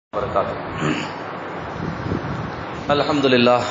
وبركاته الحمد لله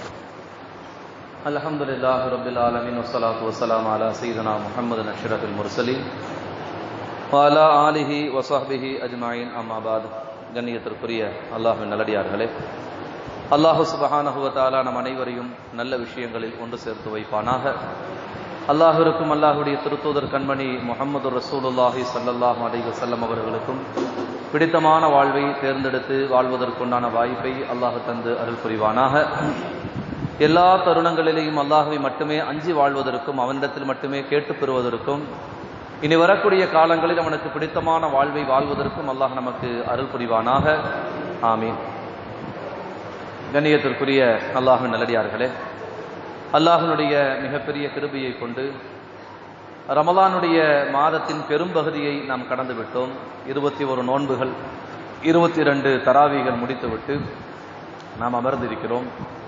الحمد لله رب العالمين والصلاة والسلام على سيدنا محمد أشرف المرسلين وعلى آله وصحبه أجمعين أما بعد கண்ணியத்திற்குரிய அல்லாஹின் நல்லடியார்களே அல்லாஹு சுபஹானஹு வதஆலா நம் அனைவரையும் நல்ல விஷயங்களில் ஒன்று சேர்த்து வைப்பானாக அல்லாஹிற்கும் அல்லாஹுடைய திருத்தூதர் கண்மணி முகமது ரசூலுல்லாஹி ஸல்லல்லாஹு அலைஹி வஸல்லம் அவர்களுக்கும் பிடித்தமான வாழ்வை தேர்ந்தெடுத்து வாழ்வதற்குண்டான வாய்ப்பை அல்லாஹ் தந்து அருள் புரிவானாக எல்லா தருணங்களிலேயும் அல்லாஹுவை மட்டுமே அஞ்சி வாழ்வதற்கும் அவனிடத்தில் மட்டுமே கேட்டு பெறுவதற்கும் இனி வரக்கூடிய காலங்களில் அவனுக்கு பிடித்தமான வாழ்வை வாழ்வதற்கும் அல்லாஹ் நமக்கு அருள் புரிவானாக ஆமீன் கண்ணியத்திற்குரிய அல்லாஹின் நல்லடியார்களே அல்லாஹினுடைய மிகப்பெரிய கிருபையை கொண்டு ரமலானுடைய மாதத்தின் பெரும்பகுதியை நாம் கடந்து விட்டோம் இருபத்தி ஒரு நோன்புகள் இருபத்தி இரண்டு தராவிகள் முடித்துவிட்டு நாம் அமர்ந்திருக்கிறோம்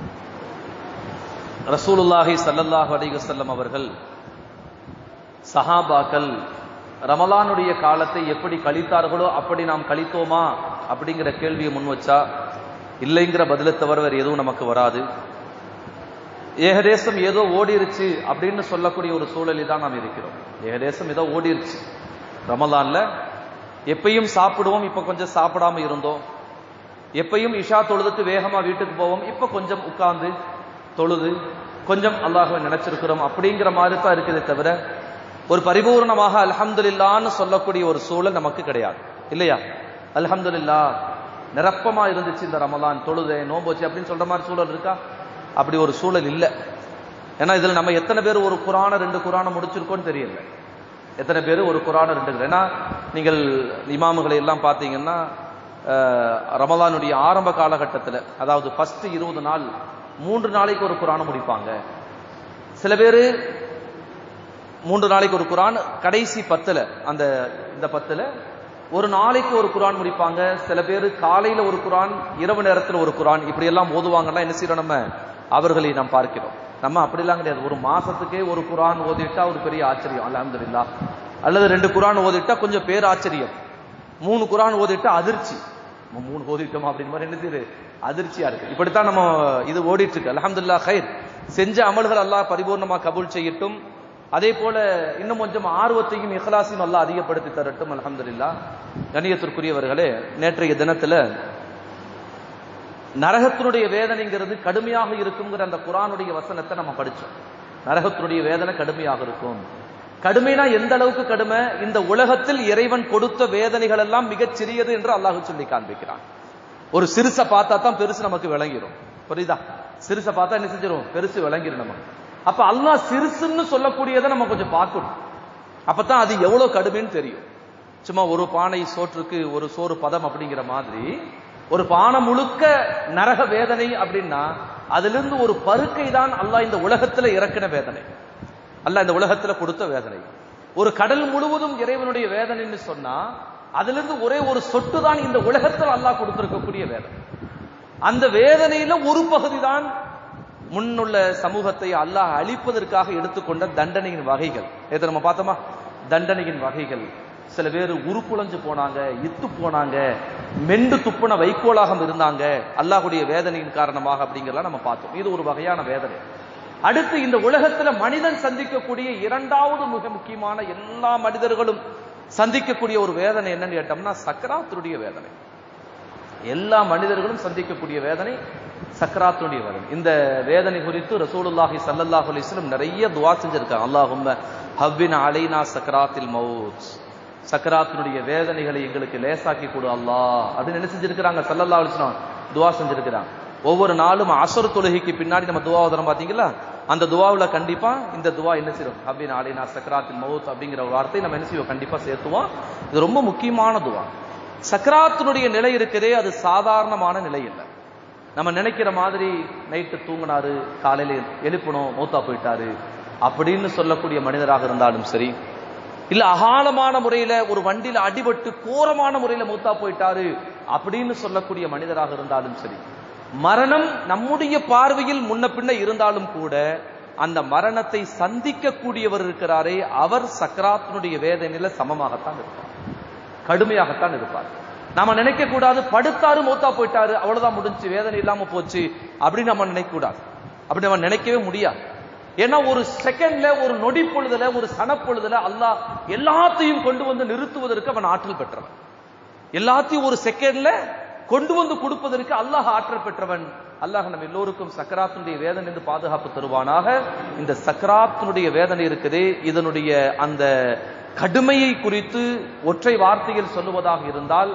ரசூலுல்லாஹி சல்லல்லாஹு அலைஹி வஸல்லம் அவர்கள் சஹாபாக்கள் ரமலானுடைய காலத்தை எப்படி கழித்தார்களோ அப்படி நாம் கழித்தோமா அப்படிங்கிற கேள்வியை முன் வச்சா இல்லைங்கிற பதிலை தவிர வேறு எதுவும் நமக்கு வராது ஏகதேசம் ஏதோ ஓடிருச்சு அப்படின்னு சொல்லக்கூடிய ஒரு சூழலில் தான் நாம் இருக்கிறோம் ஏகதேசம் ஏதோ ஓடிருச்சு ரமலான்ல எப்பயும் சாப்பிடுவோம் இப்ப கொஞ்சம் சாப்பிடாம இருந்தோம் எப்பயும் இஷா தொழுதுட்டு வேகமா வீட்டுக்கு போவோம் இப்ப கொஞ்சம் உட்கார்ந்து தொழுது கொஞ்சம் அல்லாஹுவை நினைச்சிருக்கிறோம் அப்படிங்கிற மாதிரி தான் இருக்குதே தவிர ஒரு பரிபூர்ணமாக அல்ஹம்துலில்லான்னு சொல்லக்கூடிய ஒரு சூழல் நமக்கு கிடையாது இல்லையா அல்ஹம்துலில்லா நிரப்பமா இருந்துச்சு இந்த ரமலான் தொழுதே நோம்போச்சு அப்படின்னு சொல்ற மாதிரி சூழல் இருக்கா அப்படி ஒரு சூழல் இல்லை ஏன்னா இதுல நம்ம எத்தனை பேர் ஒரு குரான ரெண்டு குரானை முடிச்சிருக்கோம்னு தெரியல எத்தனை பேர் ஒரு குரான ரெண்டு ஏன்னா நீங்கள் இமாமுகளை எல்லாம் பார்த்தீங்கன்னா ரமலானுடைய ஆரம்ப காலகட்டத்தில் அதாவது ஃபர்ஸ்ட் இருபது நாள் மூன்று நாளைக்கு ஒரு குரானை முடிப்பாங்க சில பேர் மூன்று நாளைக்கு ஒரு குரான் கடைசி பத்துல அந்த இந்த பத்துல ஒரு நாளைக்கு ஒரு குரான் முடிப்பாங்க சில பேர் காலையில ஒரு குரான் இரவு நேரத்தில் ஒரு குரான் இப்படி எல்லாம் ஓதுவாங்கன்னா என்ன செய்யறோம் நம்ம அவர்களை நாம் பார்க்கிறோம் நம்ம அப்படிலாம் கிடையாது ஒரு மாசத்துக்கே ஒரு குரான் ஓதிட்டா ஒரு பெரிய ஆச்சரியம் அலமதுல்லா அல்லது ரெண்டு குரான் ஓதிட்டா கொஞ்சம் பேர் ஆச்சரியம் மூணு குரான் ஓதிட்டா அதிர்ச்சி மூணு ஓதிட்டோம் அப்படின்னு மாதிரி என்ன செய்யுது அதிர்ச்சியா இருக்கு இப்படித்தான் நம்ம இது ஓடிட்டு இருக்கு அலமதுல்லா ஹைர் செஞ்ச அமல்கள் அல்லாஹ் பரிபூர்ணமா கபூல் செய்யட்டும் அதே போல இன்னும் கொஞ்சம் ஆர்வத்தையும் இஹ்லாசையும் அல்லா அதிகப்படுத்தி தரட்டும் அலமதுல்லா கணியத்திற்குரியவர்களே நேற்றைய தினத்துல நரகத்தினுடைய வேதனைங்கிறது கடுமையாக இருக்குங்கிற அந்த குரானுடைய வசனத்தை நம்ம படிச்சோம் நரகத்தினுடைய வேதனை கடுமையாக இருக்கும் கடுமைனா எந்த அளவுக்கு கடுமை இந்த உலகத்தில் இறைவன் கொடுத்த வேதனைகள் எல்லாம் மிகச் சிறியது என்று அல்லாஹு சொல்லி காண்பிக்கிறான் ஒரு சிறுசை பார்த்தா தான் பெருசு நமக்கு விளங்கிடும் புரியுதா சிறுசை பார்த்தா என்ன செஞ்சிடும் பெருசு விளங்கிடும் நமக்கு அப்ப அல்லாஹ் சிறுசுன்னு சொல்லக்கூடியதை நம்ம கொஞ்சம் பார்க்கணும் அப்பதான் அது எவ்வளவு கடுமைன்னு தெரியும் சும்மா ஒரு பானை சோற்றுக்கு ஒரு சோறு பதம் அப்படிங்கிற மாதிரி ஒரு பானை முழுக்க நரக வேதனை அப்படின்னா அதுல இருந்து ஒரு பருக்கை தான் அல்லாஹ் இந்த உலகத்துல இறக்கின வேதனை அல்ல இந்த உலகத்துல கொடுத்த வேதனை ஒரு கடல் முழுவதும் இறைவனுடைய வேதனைன்னு சொன்னா அதுல இருந்து ஒரே ஒரு சொட்டு தான் இந்த உலகத்தில் அல்லாஹ் கொடுத்திருக்கக்கூடிய வேதனை அந்த வேதனையில ஒரு பகுதி தான் முன்னுள்ள சமூகத்தை அல்லாஹ் அழிப்பதற்காக எடுத்துக்கொண்ட தண்டனையின் வகைகள் இதை நம்ம பார்த்தோமா தண்டனையின் வகைகள் சில பேர் உருக்குலைஞ்சு போனாங்க இத்து போனாங்க மெண்டு துப்புன வைக்கோலாக இருந்தாங்க அல்லாஹுடைய வேதனையின் காரணமாக அப்படிங்கிறலாம் நம்ம பார்த்தோம் இது ஒரு வகையான வேதனை அடுத்து இந்த உலகத்துல மனிதன் சந்திக்கக்கூடிய இரண்டாவது மிக முக்கியமான எல்லா மனிதர்களும் சந்திக்கக்கூடிய ஒரு வேதனை என்னன்னு கேட்டோம்னா சக்கராத்துடைய வேதனை எல்லா மனிதர்களும் சந்திக்கக்கூடிய வேதனை சக்கராத்துடைய வேதனை இந்த வேதனை குறித்து ரசூலுல்லாஹி சல்லல்லாஹு அலிஸ்லம் நிறைய துவா செஞ்சிருக்காங்க அல்லாஹும் ஹவ்வின் அலைனா சக்கராத்தில் மவுத் சக்கராத்தினுடைய வேதனைகளை எங்களுக்கு லேசாக்கி கொடு அல்லாஹ் அப்படின்னு என்ன செஞ்சிருக்கிறாங்க சல்லல்லா அலிஸ்லாம் துவா செஞ்சிருக்கிறாங்க ஒவ்வொரு நாளும் அசர் தொழுகைக்கு பின்னாடி நம்ம துவா ஓதுறோம் பாத்தீங்களா அந்த துவாவில் கண்டிப்பா இந்த துவா என்ன செய்யும் அப்படின்னு அலைனா சக்கராத்தில் மவுத் அப்படிங்கிற ஒரு வார்த்தை நம்ம என்ன செய்வோம் கண்டிப்பா சேர்த்துவோம் இது ரொம்ப முக்கியமான துவா சக்கராத்தினுடைய நிலை இருக்குதே அது சாதாரணமான நிலை இல்லை நம்ம நினைக்கிற மாதிரி நைட்டு தூங்கினாரு காலையில எழுப்பணும் மூத்தா போயிட்டாரு அப்படின்னு சொல்லக்கூடிய மனிதராக இருந்தாலும் சரி இல்ல அகாலமான முறையில ஒரு வண்டியில அடிபட்டு கோரமான முறையில மூத்தா போயிட்டாரு அப்படின்னு சொல்லக்கூடிய மனிதராக இருந்தாலும் சரி மரணம் நம்முடைய பார்வையில் முன்ன பின்ன இருந்தாலும் கூட அந்த மரணத்தை சந்திக்கக்கூடியவர் இருக்கிறாரே அவர் சக்கராத்தினுடைய வேதனையில சமமாகத்தான் இருப்பார் கடுமையாகத்தான் இருப்பார் நாம நினைக்க கூடாது படுத்தாரு மூத்தா போயிட்டாரு அவ்வளவுதான் முடிஞ்சு வேதனை இல்லாம போச்சு அப்படின்னு நம்ம நினைக்க கூடாது அப்படி நம்ம நினைக்கவே முடியாது ஏன்னா ஒரு செகண்ட்ல ஒரு நொடி பொழுதுல ஒரு சனப்பொழுதுல அல்லாஹ் எல்லாத்தையும் கொண்டு வந்து நிறுத்துவதற்கு அவன் ஆற்றல் பெற்றவன் எல்லாத்தையும் ஒரு செகண்ட்ல கொண்டு வந்து கொடுப்பதற்கு அல்லாஹ் ஆற்றல் பெற்றவன் அல்லாஹ் நம்ம எல்லோருக்கும் சக்கராத்தினுடைய வேதனை இருந்து பாதுகாப்பு தருவானாக இந்த சக்கராத்தினுடைய வேதனை இருக்குதே இதனுடைய அந்த கடுமையை குறித்து ஒற்றை வார்த்தையில் சொல்லுவதாக இருந்தால்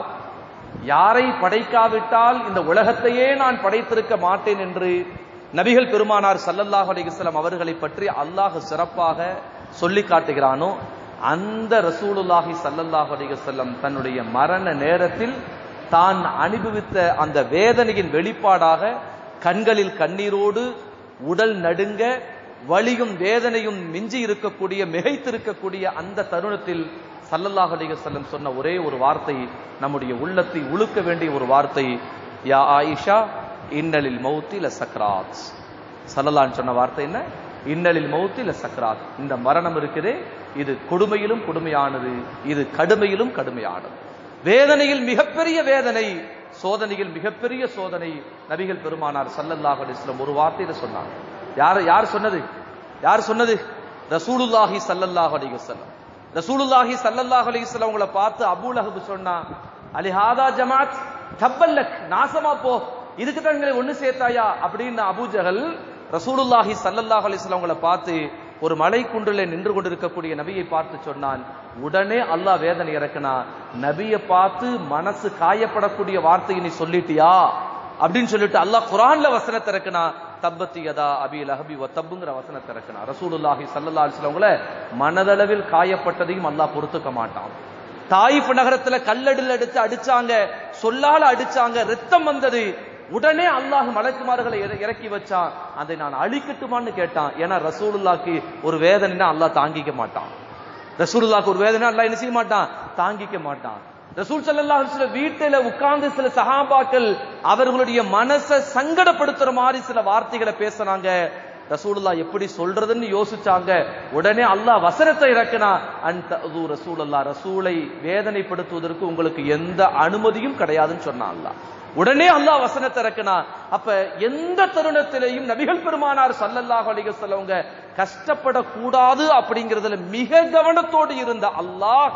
யாரை படைக்காவிட்டால் இந்த உலகத்தையே நான் படைத்திருக்க மாட்டேன் என்று நபிகள் பெருமானார் சல்லல்லாஹு அலைஹி வஸல்லம் அவர்களை பற்றி அல்லாஹ் சிறப்பாக சொல்லி காட்டுகிறானோ அந்த ரசூலுல்லாஹி சல்லல்லாஹு அலைஹி வஸல்லம் தன்னுடைய மரண நேரத்தில் தான் அனுபவித்த அந்த வேதனையின் வெளிப்பாடாக கண்களில் கண்ணீரோடு உடல் நடுங்க வலியும் வேதனையும் மிஞ்சி இருக்கக்கூடிய மிகைத்திருக்கக்கூடிய அந்த தருணத்தில் சல்லல்லாஹு அலைஹி வஸல்லம் சொன்ன ஒரே ஒரு வார்த்தை நம்முடைய உள்ளத்தை உழுக்க வேண்டிய ஒரு வார்த்தை யா ஆயிஷா இன்னலில் மௌத்தி ல சக்ராத் சல்லல்லான்னு சொன்ன வார்த்தை என்ன இன்னலில் மௌத்தி ல சக்ராத் இந்த மரணம் இருக்குதே இது கொடுமையிலும் கொடுமையானது இது கடுமையிலும் கடுமையானது வேதனையில் மிகப்பெரிய வேதனை சோதனையில் மிகப்பெரிய சோதனை நபிகள் பெருமானார் சல்லல்லாஹு அலைஹி வஸல்லம் ஒரு வார்த்தையில சொன்னாங்க யார் யார் சொன்னது யார் சொன்னது ரசூலுல்லாஹி சல்லல்லாஹு அலைஹி வஸல்லம் ரசூலுல்லாஹி சல்லல்லாஹு அலைஹி வஸல்லம் உங்களை பார்த்து அபூ லஹப் சொன்னா அலிஹாதா ஜமாத் தப்பல்லக் நாசமா போ இதுக்கு தான் எங்களை ஒண்ணு சேர்த்தாயா அப்படின்னு அபூஜஹல் ரசூலுல்லாஹி சல்லல்லாஹு அலைஹி வஸல்லம் உங்களை பார்த்து ஒரு மலை குன்றிலே நின்று கொண்டிருக்கக்கூடிய நபியை பார்த்து சொன்னான் உடனே அல்லாஹ் வேதனை இறக்குனா நபியை பார்த்து மனசு காயப்படக்கூடிய வார்த்தையை நீ சொல்லிட்டியா அப்படின்னு சொல்லிட்டு அல்லாஹ் குரான்ல வசனத்தை இறக்குனா தப்பத்தி யதா அபி லஹபி வ தப்புங்கிற வசனத்தை இறக்குனா ரசூலுல்லாஹி ஸல்லல்லாஹு அலைஹி வஸல்லம் உங்களை மனதளவில் காயப்பட்டதையும் அல்லாஹ் பொறுத்துக்க மாட்டான் தாயிஃப் நகரத்துல கல்லடில் எடுத்து அடிச்சாங்க சொல்லால அடிச்சாங்க ரத்தம் வந்தது உடனே அல்லாஹ் மலக்குமார்களை இற- இறக்கி வச்சான் அதை நான் அழிக்கட்டுமான்னு கேட்டான் ஏன்னா ரசூலுல்லாக்கு ஒரு வேதனைனா அல்லாஹ் தாங்கிக்க மாட்டான் ரசூலுல்லாக்கு ஒரு வேதனை அல்லாஹ் என்ன செய்ய மாட்டான் தாங்கிக்க மாட்டான் ரசூல் ஸல்லல்லாஹு அலைஹி வஸல்லம் வீட்டில உட்கார்ந்து சில சஹாபாக்கள் அவர்களுடைய மனசை சங்கடப்படுத்துற மாதிரி சில வார்த்தைகளை பேசுனாங்க ரசூலுல்லா எப்படி சொல்றதுன்னு யோசிச்சாங்க உடனே அல்லாஹ் வசனத்தை இறக்கினா அந்த ரசூலுல்லா ரசூலை வேதனைப்படுத்துவதற்கு உங்களுக்கு எந்த அனுமதியும் கிடையாதுன்னு சொன்னான் அல்லாஹ் உடனே அல்லாஹ் வசனத்தை இறக்கினா அப்ப எந்த தருணத்திலேயும் நபிகள் பெருமானார் சல்லல்லாஹு அலைஹி வஸல்லம்ங்க கஷ்டப்படக்கூடாது அப்படிங்கிறதுல மிக கவனத்தோடு இருந்த அல்லாஹ்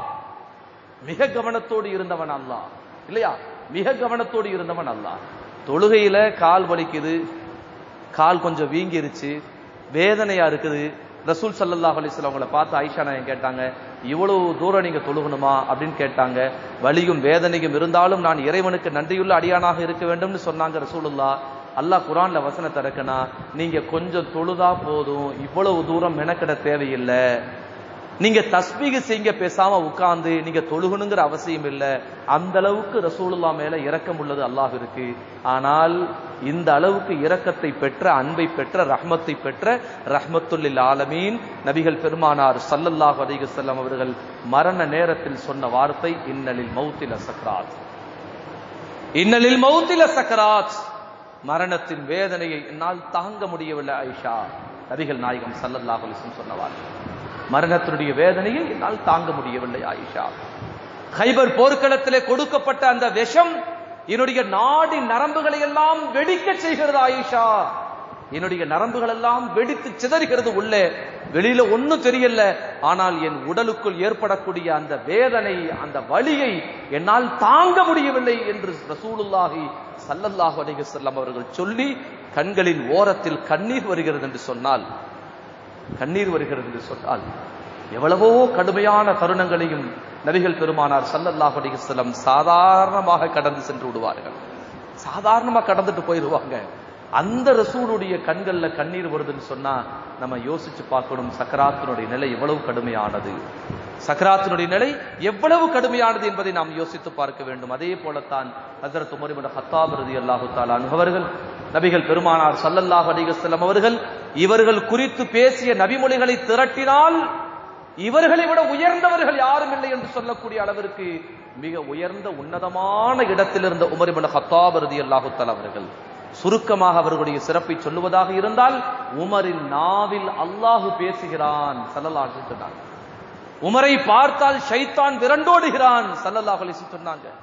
மிக கவனத்தோடு இருந்தவன் அல்லாஹ் இல்லையா மிக கவனத்தோடு இருந்தவன் அல்லாஹ் தொழுகையில கால் வலிக்குது கால் கொஞ்சம் வீங்கிருச்சு வேதனையா இருக்குது ரசூல் சல்லல்லாஹு அலைஹி வஸல்லம் அவங்கள பார்த்து ஆயிஷா நாயகம் கேட்டாங்க இவ்வளவு தூரம் நீங்க தொழுகணுமா அப்படின்னு கேட்டாங்க வலியும் வேதனையும் இருந்தாலும் நான் இறைவனுக்கு நன்றியுள்ள அடியானாக இருக்க வேண்டும்னு சொன்னாங்க ரசூலுல்லா அல்லாஹ் குரான்ல வசனத்தை இறக்குனா நீங்க கொஞ்சம் தொழுதா போதும் இவ்வளவு தூரம் மெனக்கிட தேவையில்லை நீங்க தஸ்பீக செய்யுங்க பேசாம உட்கார்ந்து நீங்க தொழுகணுங்கிற அவசியம் இல்லை அந்த அளவுக்கு ரசூலுல்லா மேல இரக்கம் உள்ளது அல்லாஹ் இருக்கு ஆனால் இந்த அளவுக்கு இரக்கத்தை பெற்ற அன்பை பெற்ற ரஹ்மத்தை பெற்ற ரஹ்மத்துல்லில் ஆலமீன் நபிகள் பெருமானார் ஸல்லல்லாஹு அலைஹி வஸல்லம் அவர்கள் மரண நேரத்தில் சொன்ன வார்த்தை இன்னலில் மௌத்தில சக்ராத் இன்னலில் மௌத்தில சக்கராத் மரணத்தின் வேதனையை என்னால் தாங்க முடியவில்லை ஆயிஷா நபிகள் நாயகம் ஸல்லல்லாஹு அலைஹி வஸல்லம் சொன்ன வார்த்தை மரணத்தினுடைய வேதனையை என்னால் தாங்க முடியவில்லை ஆயிஷா ஹைபர் போர்க்களத்திலே கொடுக்கப்பட்ட அந்த விஷம் என்னுடைய நாடி நரம்புகளை எல்லாம் வெடிக்க செய்கிறது ஆயிஷா என்னுடைய நரம்புகள் எல்லாம் வெடித்து சிதறுகிறது உள்ளே வெளியில ஒண்ணும் தெரியல ஆனால் என் உடலுக்குள் ஏற்படக்கூடிய அந்த வேதனை அந்த வலியை என்னால் தாங்க முடியவில்லை என்று ரசூலுல்லாஹி ஸல்லல்லாஹு அலைஹி வஸல்லம் அவர்கள் சொல்லி கண்களின் ஓரத்தில் கண்ணீர் வருகிறது என்று சொன்னால் கண்ணீர் வருகிறது என்று சொன்னால் எவ்வளவோ கடுமையான தருணங்களையும் நபிகள் பெருமானார் ஸல்லல்லாஹு அலைஹி வஸல்லம் சாதாரணமாக கடந்து சென்று விடுவார்கள் சாதாரணமா கடந்துட்டு போயிடுவாங்க அந்த ரசூலுடைய கண்கள்ல கண்ணீர் வருதுன்னு சொன்னா நம்ம யோசிச்சு பார்க்கணும் சக்கராத்தினுடைய நிலை எவ்வளவு கடுமையானது சக்கராத்தினுடைய நிலை எவ்வளவு கடுமையானது என்பதை நாம் யோசித்து பார்க்க வேண்டும் அதே போலத்தான் ஹஜரத் உமர் இப்னு ஹத்தாப் ரலியல்லாஹு தஆலா அன்ஹு அவர்கள் நபிகள் பெருமானார் ஸல்லல்லாஹு அலைஹி வஸல்லம் அவர்கள் இவர்கள் குறித்து பேசிய நபிமொழிகளை திரட்டினால் இவர்களை விட உயர்ந்தவர்கள் யாரும் இல்லை என்று சொல்லக்கூடிய அளவிற்கு மிக உயர்ந்த உன்னதமான இடத்தில் இருந்த உமர் இப்னு ஹத்தாப் ரலியல்லாஹு தஆலா அவர்கள் சுருக்கமாக அவர்களுடைய சிறப்பை சொல்லுவதாக இருந்தால் உமரின் நாவில் அல்லாஹு பேசுகிறான் ஸல்லல்லாஹு அலைஹி வஸல்லம் சொன்னாங்க உமரை பார்த்தால் ஷைத்தான் விரண்டோடுகிறான் ஸல்லல்லாஹு அலைஹி வஸல்லம் சொன்னாங்க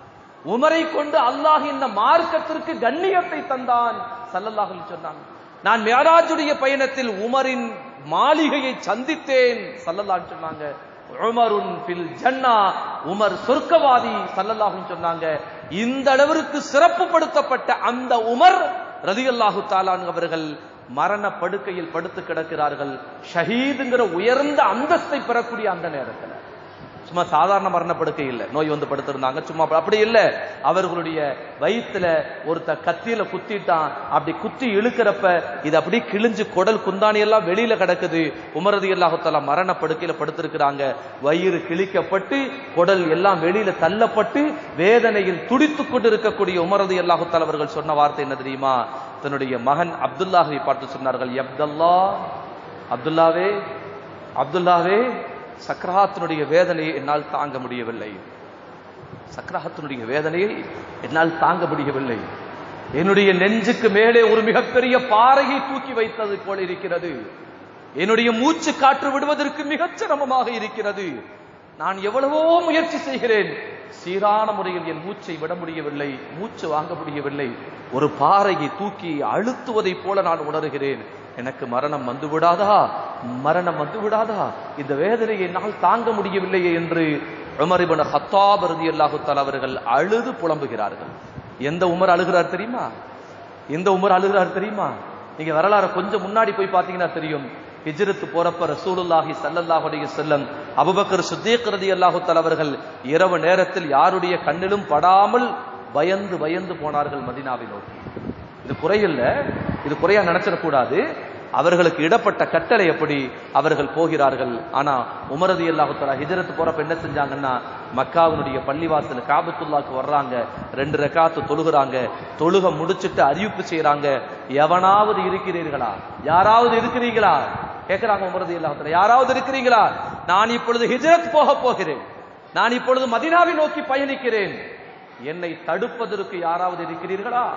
உமரை கொண்டு அல்லாஹ் இந்த மார்க்கத்திற்கு கண்ணியத்தை தந்தான் சல்லல்லாஹு அலைஹி சொன்னாங்க நான் மேராஜுடைய பயணத்தில் உமரின் மாளிகையை சந்தித்தேன் சல்லல்லாஹு சொன்னாங்க உமருன் ஃபில் ஜன்னா உமர் சொர்க்கவாதி சல்லல்லாஹு சொன்னாங்க இந்த அளவிற்கு சிறப்புப்படுத்தப்பட்ட அந்த உமர் ரலியல்லாஹு தாலான் அவர்கள் மரண படுக்கையில் படுத்து கிடக்கிறார்கள் ஷஹீதுங்கிற உயர்ந்த அந்தஸ்தை பெறக்கூடிய அந்த நேரத்தில் சும்மா சாதாரண மரண படுக்கை இல்ல நோய் வந்து படுத்திருந்தாங்க சும்மா அப்படி இல்ல அவர்களுடைய வயித்துல ஒருத்த கத்தியில குத்திட்டான் அப்படி குத்தி இழுக்கிறப்ப இது அப்படி கிழிஞ்சு குடல் குந்தாணி எல்லாம் வெளியில கிடக்குது உமரதி அல்லாஹுத்தாலா மரண படுக்கையில படுத்திருக்கிறாங்க வயிறு கிழிக்கப்பட்டு குடல் எல்லாம் வெளியில தள்ளப்பட்டு வேதனையில் துடித்துக் கொண்டு இருக்கக்கூடிய உமரதி அல்லாஹுத்தால் அவர்கள் சொன்ன வார்த்தை என்ன தெரியுமா தன்னுடைய மகன் அப்துல்லாஹை பார்த்து சொன்னார்கள் அப்துல்லா அப்துல்லாவே அப்துல்லாவே சக்கராத்தினுடைய வேதனையை என்னால் தாங்க முடியவில்லை சக்கராத்தினுடைய வேதனையை என்னால் தாங்க முடியவில்லை என்னுடைய நெஞ்சுக்கு மேலே ஒரு மிகப்பெரிய பாறையை தூக்கி வைத்தது போல இருக்கிறது என்னுடைய மூச்சு காற்று விடுவதற்கு மிகச் சிரமமாக இருக்கிறது நான் எவ்வளவோ முயற்சி செய்கிறேன் சீரான முறையில் என் மூச்சை விட முடியவில்லை மூச்சு வாங்க முடியவில்லை ஒரு பாறையை தூக்கி அழுத்துவதைப் போல நான் உணர்கிறேன் எனக்கு மரணம் வந்து விடாதா மரணம் வந்து விடாதா இந்த வேதனையை என்னால் தாங்க முடியவில்லையே என்று உமரிபன ஹத்தாப் ரலியல்லாஹு தஆலா அவர்கள் அழுது புலம்புகிறார்கள் எந்த உமர் அழுகிறார் தெரியுமா எந்த உமர் அழுகிறார் தெரியுமா நீங்க வரலாறு கொஞ்சம் முன்னாடி போய் பாத்தீங்கன்னா தெரியும் ஹிஜ்ரத்து போறப்ப ரசூலுல்லாஹி ஸல்லல்லாஹு அலைஹி வஸல்லம் அபூபக்கர் சித்தீக் ரலியல்லாஹு தஆலா அவர்கள் இரவு நேரத்தில் யாருடைய கண்ணிலும் படாமல் பயந்து பயந்து போனார்கள் மதீனாவை நோக்கி இது குறையில்ல இது குறையா நினைச்சிடக்கூடாது அவர்களுக்கு இடப்பட்ட கட்டளை எப்படி அவர்கள் போகிறார்கள் ஆனா உமரது அல்லாஹுத்தலா ஹிஜரத்து போறப்ப என்ன செஞ்சாங்கன்னா மக்காவினுடைய பள்ளிவாசல் காபத்துல்லாக்கு வர்றாங்க ரெண்டு ரெக்காத்து தொழுகிறாங்க தொழுக முடிச்சிட்டு அறிவிப்பு செய்யறாங்க எவனாவது இருக்கிறீர்களா யாராவது இருக்கிறீங்களா கேட்கிறாங்க உமரது அல்லாஹுத்தலா யாராவது இருக்கிறீங்களா நான் இப்பொழுது ஹிஜரத் போக போகிறேன் நான் இப்பொழுது மதினாவை நோக்கி பயணிக்கிறேன் என்னை தடுப்பதற்கு யாராவது இருக்கிறீர்களா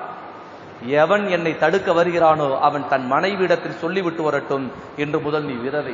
எவன் என்னை தடுக்க வருகிறானோ அவன் தன் மனைவியிடத்தில் சொல்லிவிட்டு வரட்டும் என்று முதல் நீ விதவை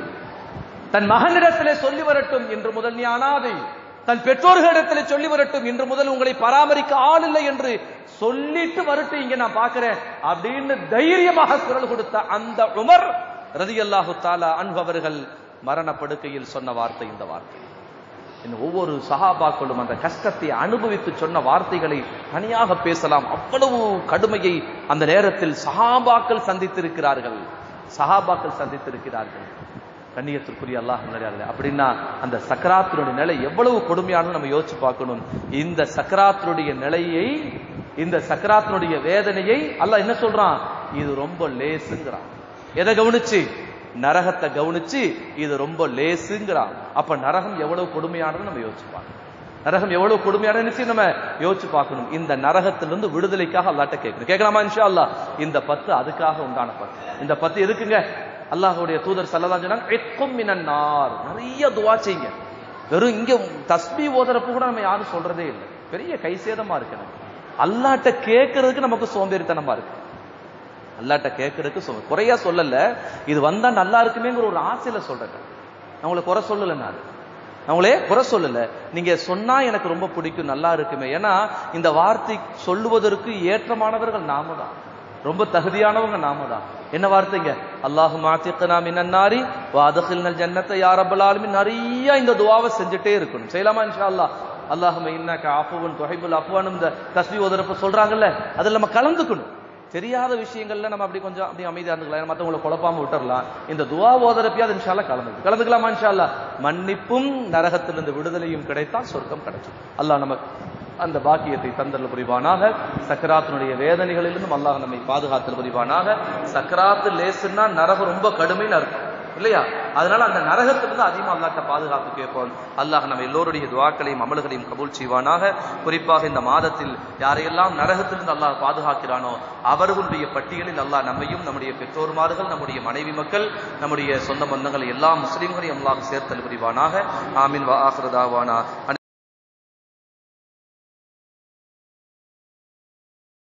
தன் மகனிடத்திலே சொல்லி வரட்டும் என்று முதல் நீ அனாதை தன் பெற்றோர்களிடத்திலே சொல்லி வரட்டும் இன்று முதல் உங்களை பராமரிக்க ஆள் இல்லை என்று சொல்லிட்டு வரட்டும் இங்க நான் பார்க்கிறேன் அப்படின்னு தைரியமாக குரல் கொடுத்த அந்த உமர் ரதியல்லாஹு தாலா அன்பு அவர்கள் மரணப்படுக்கையில் சொன்ன வார்த்தை இந்த வார்த்தை இந்த ஒவ்வொரு சஹாபாக்களும் அந்த கஷ்டத்தை அனுபவித்து சொன்ன வார்த்தைகளை தனியாக பேசலாம் அவ்வளவு கடுமையை அந்த நேரத்தில் சஹாபாக்கள் சந்தித்திருக்கிறார்கள் சஹாபாக்கள் சந்தித்திருக்கிறார்கள் கண்ணியத்திற்குரிய அல்லாஹ் நல்லடியார்களே அப்படின்னா அந்த சக்கராத்தினுடைய நிலை எவ்வளவு கொடுமையானது நம்ம யோசிச்சு பார்க்கணும் இந்த சக்கராத்தினுடைய நிலையை இந்த சக்கராத்தினுடைய வேதனையை அல்லாஹ் என்ன சொல்றான் இது ரொம்ப லேசுங்கிறான் எதை கவனிச்சு நரகத்தை கவனிச்சு இது ரொம்ப லேசுங்கிறான் அப்ப நரகம் எவ்வளவு கொடுமையானது நம்ம யோசிச்சு பார்க்கணும் நரகம் எவ்வளவு கொடுமையான நிச்சயம் நம்ம யோசிச்சு பார்க்கணும் இந்த நரகத்திலிருந்து விடுதலைக்காக அல்லாட்ட கேட்கணும் கேட்கலாமா இன்ஷா அல்லாஹ் இந்த பத்து அதுக்காக உண்டான பத்து இந்த பத்து எதுக்குங்க அல்லாஹ்வுடைய தூதர் சல்லல்லாஹு அலைஹி வஸல்லம் இக்கும் மினன் நார் நிறைய துஆ செய்யுங்க வெறும் இங்க தஸ்பீ ஓதுறப்ப கூட நம்ம யாரும் சொல்றதே இல்லை பெரிய கைசேதமா இருக்கு நமக்கு அல்லாட்ட கேட்கறதுக்கு நமக்கு சோம்பேறித்தனமா இருக்கு அல்லாட்ட கேட்கறதுக்கு சொல்ல குறையா சொல்லல இது வந்தா நல்லா இருக்குமேங்கிற ஒரு ஆசையில சொல்றேன் நான் உங்களை குறை சொல்லல நான் நான் உங்களே குறை சொல்லல நீங்க சொன்னா எனக்கு ரொம்ப பிடிக்கும் நல்லா இருக்குமே ஏன்னா இந்த வார்த்தை சொல்லுவதற்கு ஏற்றமானவர்கள் நாம தான் ரொம்ப தகுதியானவங்க நாம தான் என்ன வார்த்தைங்க அல்லாஹு மாத்திக்கனா மினன்னாரி வாதகில்னல் ஜன்னத்தை யாரபலாலுமே நிறைய இந்த துவாவை செஞ்சுட்டே இருக்கணும் செய்யலாமா இன்ஷா அல்லாஹ் அல்லாஹும இன்னக்க அஃபுவன் தொஹைபுல் அஃப்வான் இந்த தஸ்பி ஓதுறப்ப சொல்றாங்கல்ல அதில் நம்ம கலந்துக்கணும் தெரியாத விஷயங்கள்ல நம்ம அப்படி கொஞ்சம் அப்படி அமைதியா இருந்துக்கலாம் மற்றவங்களை குழப்பாம விட்டுறலாம் இந்த துவா ஓதரப்பியாவது இன்ஷால்லா கலந்து கலந்துக்கலாமா இன்ஷால்லா மன்னிப்பும் நரகத்திலிருந்து விடுதலையும் கிடைத்தால் சொர்க்கம் கிடைக்கும் அல்லாஹ் நமக்கு அந்த பாக்கியத்தை தந்தல் புரிவானாக சக்கராத்தினுடைய வேதனைகளிலிருந்தும் அல்லாஹ் நம்மை பாதுகாத்தல் புரிவானாக சக்கராத்து லேசுன்னா நரகம் ரொம்ப கடுமைன்னு அர்த்தம் இல்லையா அதனால அந்த நரகத்திலிருந்து அதிகமாக அல்லாட்ட பாதுகாப்பு கேட்போம் அல்லாஹ் நம்ம எல்லோருடைய துவாக்களையும் அமல்களையும் கபூல் செய்வானாக குறிப்பாக இந்த மாதத்தில் யாரையெல்லாம் நரகத்திலிருந்து அல்லாஹ் பாதுகாக்கிறானோ அவர்களுடைய பட்டியலில் அல்லாஹ் நம்மையும் நம்முடைய பெற்றோர்மார்கள் நம்முடைய மனைவி மக்கள் நம்முடைய சொந்த பந்தங்கள் எல்லா முஸ்லிம்களையும் அல்லாஹ் சேர்த்தல் புரிவானாக ஆமீன் வா ஆஹ்ரதாவானா